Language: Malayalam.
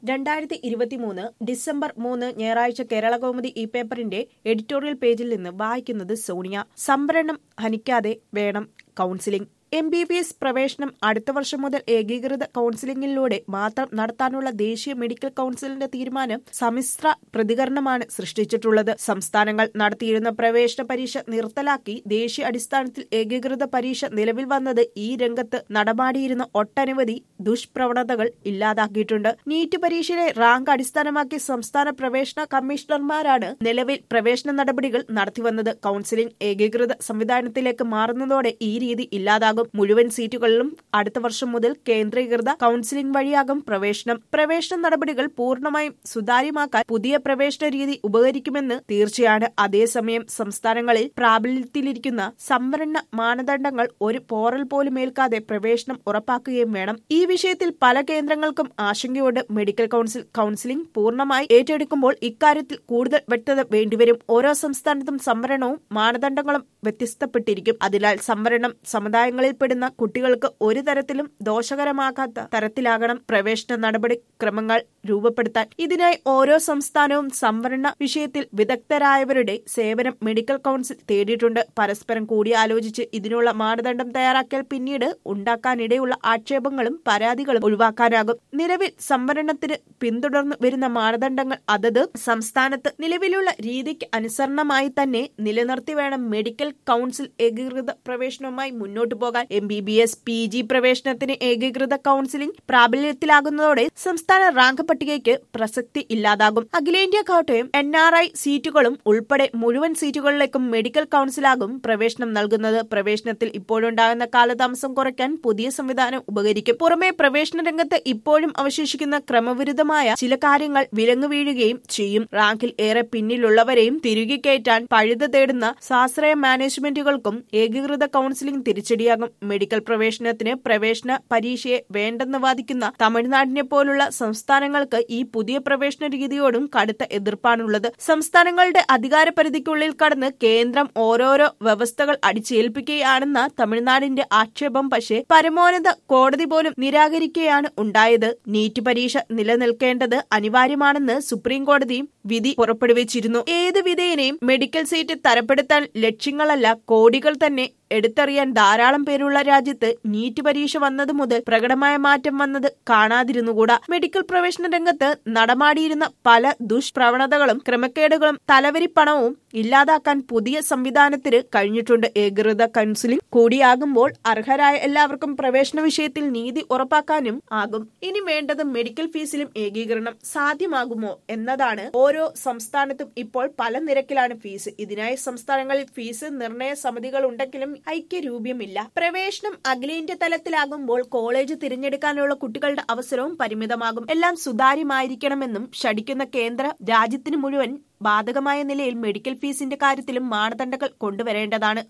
രണ്ടായിരത്തി ഇരുപത്തിമൂന്ന് ഡിസംബർ മൂന്ന് ഞായറാഴ്ച കേരള കൗമുദി ഈ പേപ്പറിന്റെ എഡിറ്റോറിയൽ പേജിൽ നിന്ന് വായിക്കുന്നത് സോണിയ സംവരണം ഹനിക്കാതെ വേണം counselling M B B S പ്രവേശനം അടുത്ത വർഷം മുതൽ ഏകീകൃത കൌൺസിലിംഗിലൂടെ മാത്രം നടത്താനുള്ള ദേശീയ മെഡിക്കൽ കൌൺസിലിന്റെ തീരുമാനം സമ്മിശ്ര പ്രതികരണമാണ് സൃഷ്ടിച്ചിട്ടുള്ളത് സംസ്ഥാനങ്ങൾ നടത്തിയിരുന്ന പ്രവേശന പരീക്ഷ നിർത്തലാക്കി ദേശീയ അടിസ്ഥാനത്തിൽ ഏകീകൃത പരീക്ഷ നിലവിൽ വന്നത് ഈ രംഗത്ത് നടമാടിയിരുന്ന ഒട്ടനവധി ദുഷ്പ്രവണതകൾ ഇല്ലാതാക്കിയിട്ടുണ്ട് നീറ്റ് പരീക്ഷയിലെ റാങ്ക് അടിസ്ഥാനമാക്കി സംസ്ഥാന പ്രവേശന കമ്മീഷണർമാരാണ് നിലവിൽ പ്രവേശന നടപടികൾ നടത്തിവന്നത് കൌൺസിലിംഗ് ഏകീകൃത സംവിധാനത്തിലേക്ക് മാറുന്നതോടെ ഈ രീതി ഇല്ലാതാകും മുഴുവൻ സീറ്റുകളിലും അടുത്ത വർഷം മുതൽ കേന്ദ്രീകൃത കൌൺസിലിംഗ് വഴിയാകും പ്രവേശനം പ്രവേശന നടപടികൾ പൂർണ്ണമായും സുതാര്യമാക്കാൻ പുതിയ പ്രവേശന രീതി ഉപകരിക്കുമെന്ന് തീർച്ചയാണ് അതേസമയം സംസ്ഥാനങ്ങളിൽ പ്രാബല്യത്തിലിരിക്കുന്ന സംവരണ മാനദണ്ഡങ്ങൾ ഒരു പോറൽ പോലും ഏൽക്കാതെ പ്രവേശനം ഉറപ്പാക്കുകയും വേണം ഈ വിഷയത്തിൽ പല കേന്ദ്രങ്ങൾക്കും ആശങ്കയുണ്ട് മെഡിക്കൽ കൌൺസിൽ കൌൺസിലിംഗ് പൂർണ്ണമായി ഏറ്റെടുക്കുമ്പോൾ ഇക്കാര്യത്തിൽ കൂടുതൽ വ്യക്തത വേണ്ടിവരും ഓരോ സംസ്ഥാനത്തും സംവരണവും മാനദണ്ഡങ്ങളും വ്യത്യസ്തപ്പെട്ടിരിക്കും അതിനാൽ സംവരണം സമുദായങ്ങളിൽപ്പെടുന്ന കുട്ടികൾക്ക് ഒരു തരത്തിലും ദോഷകരമാകാത്ത തരത്തിലാകണം പ്രവേശന നടപടി ക്രമങ്ങൾ രൂപപ്പെടുത്താൻ ഇതിനായി ഓരോ സംസ്ഥാനവും സംവരണ വിഷയത്തിൽ വിദഗ്ധരായവരുടെ സേവനം മെഡിക്കൽ കൌൺസിൽ തേടിയിട്ടുണ്ട് പരസ്പരം കൂടിയാലോചിച്ച് ഇതിനുള്ള മാനദണ്ഡം തയ്യാറാക്കിയാൽ പിന്നീട് ഉണ്ടാക്കാനിടയുള്ള ആക്ഷേപങ്ങളും പരാതികളും ഒഴിവാക്കാനാകും നിലവിൽ സംവരണത്തിന് പിന്തുടർന്നു വരുന്ന മാനദണ്ഡങ്ങൾ അതത് സംസ്ഥാനത്ത് നിലവിലുള്ള രീതിക്ക് അനുസരണമായി തന്നെ നിലനിർത്തി വേണം മെഡിക്കൽ കൌൺസിൽ ഏകീകൃത പ്രവേശനവുമായി മുന്നോട്ടു പോകാൻ M B B S P G പ്രവേശനത്തിന് ഏകീകൃത കൌൺസിലിംഗ് പ്രാബല്യത്തിലാകുന്നതോടെ സംസ്ഥാന റാങ്ക് പട്ടികയ്ക്ക് പ്രസക്തി ഇല്ലാതാകും അഖിലേന്ത്യാ കോട്ടയം എൻ ആർ ഐ സീറ്റുകളും ഉൾപ്പെടെ മുഴുവൻ സീറ്റുകളിലേക്കും മെഡിക്കൽ കൌൺസിലാകും പ്രവേശനം നൽകുന്നത് പ്രവേശനത്തിൽ ഇപ്പോഴുണ്ടാകുന്ന കാലതാമസം കുറയ്ക്കാൻ പുതിയ സംവിധാനം ഉപകരിക്കും പുറമെ പ്രവേശന രംഗത്ത് ഇപ്പോഴും അവശേഷിക്കുന്ന ക്രമവിരുദ്ധമായ ചില കാര്യങ്ങൾ വിലങ്ങു വീഴുകയും ചെയ്യും റാങ്കിൽ ഏറെ പിന്നിലുള്ളവരെയും തിരികെ കയറ്റാൻ പഴുത് തേടുന്ന സ്വാശ്രയ മാനേജ്മെന്റുകൾക്കും ഏകീകൃത കൌൺസിലിംഗ് തിരിച്ചടിയാകും മെഡിക്കൽ പ്രവേശനത്തിന് പ്രവേശന പരീക്ഷയെ വേണ്ടെന്ന് വാദിക്കുന്ന തമിഴ്നാടിനെ പോലുള്ള സംസ്ഥാനങ്ങൾക്ക് ഈ പുതിയ പ്രവേശന രീതിയോടും കടുത്ത എതിർപ്പാണുള്ളത് സംസ്ഥാനങ്ങളുടെ അധികാര പരിധിക്കുള്ളിൽ കടന്ന് കേന്ദ്രം ഓരോരോ വ്യവസ്ഥകൾ അടിച്ചേൽപ്പിക്കുകയാണെന്ന തമിഴ്നാടിന്റെ ആക്ഷേപം പക്ഷേ പരമോന്നത കോടതി പോലും നിരാകരിക്കുകയാണ് ഉണ്ടായത് നീറ്റ് പരീക്ഷ നിലനിൽക്കേണ്ടത് അനിവാര്യമാണെന്ന് സുപ്രീം കോടതിയും വിധി പുറപ്പെടുവിച്ചിരുന്നു ഏത് വിധേയനെയും മെഡിക്കൽ സീറ്റ് തരപ്പെടുത്താൻ ലക്ഷ്യങ്ങളല്ല കോടികൾ തന്നെ എടുത്തറിയാൻ ധാരാളം പേരുള്ള രാജ്യത്ത് നീറ്റ് പരീക്ഷ വന്നത് മുതൽ പ്രകടമായ മാറ്റം വന്നത് കാണാതിരുന്നുകൂടാ മെഡിക്കൽ പ്രവേശന രംഗത്ത് നടമാടിയിരുന്ന പല ദുഷ്പ്രവണതകളും ക്രമക്കേടുകളും തലവരിപ്പണവും ഇല്ലാതാക്കാൻ പുതിയ സംവിധാനത്തിന് കഴിഞ്ഞിട്ടുണ്ട് ഏകീകൃത കൌൺസിലിംഗ് കൂടിയാകുമ്പോൾ അർഹരായ എല്ലാവർക്കും പ്രവേശന വിഷയത്തിൽ നീതി ഉറപ്പാക്കാനും ആകും ഇനി വേണ്ടത് മെഡിക്കൽ ഫീസിലും ഏകീകരണം സാധ്യമാകുമോ എന്നതാണ് ഓരോ സംസ്ഥാനത്തും ഇപ്പോൾ പല നിരക്കിലാണ് ഫീസ് ഇതിനായി സംസ്ഥാനങ്ങളിൽ ഫീസ് നിർണയ സമിതികൾ ഉണ്ടെങ്കിലും ഐക്യരൂപ്യമില്ല പ്രവേശനം അഖിലേന്ത്യ തലത്തിലാകുമ്പോൾ കോളേജ് തിരഞ്ഞെടുക്കാനുള്ള കുട്ടികളുടെ അവസരവും പരിമിതമാകും എല്ലാം സുതാര്യമായിരിക്കണമെന്നും ഷടിക്കുന്ന കേന്ദ്ര രാജ്യത്തിന് മുഴുവൻ ബാധകമായ നിലയിൽ മെഡിക്കൽ ഫീസിന്റെ കാര്യത്തിലും മാനദണ്ഡങ്ങൾ കൊണ്ടുവരേണ്ടതാണ്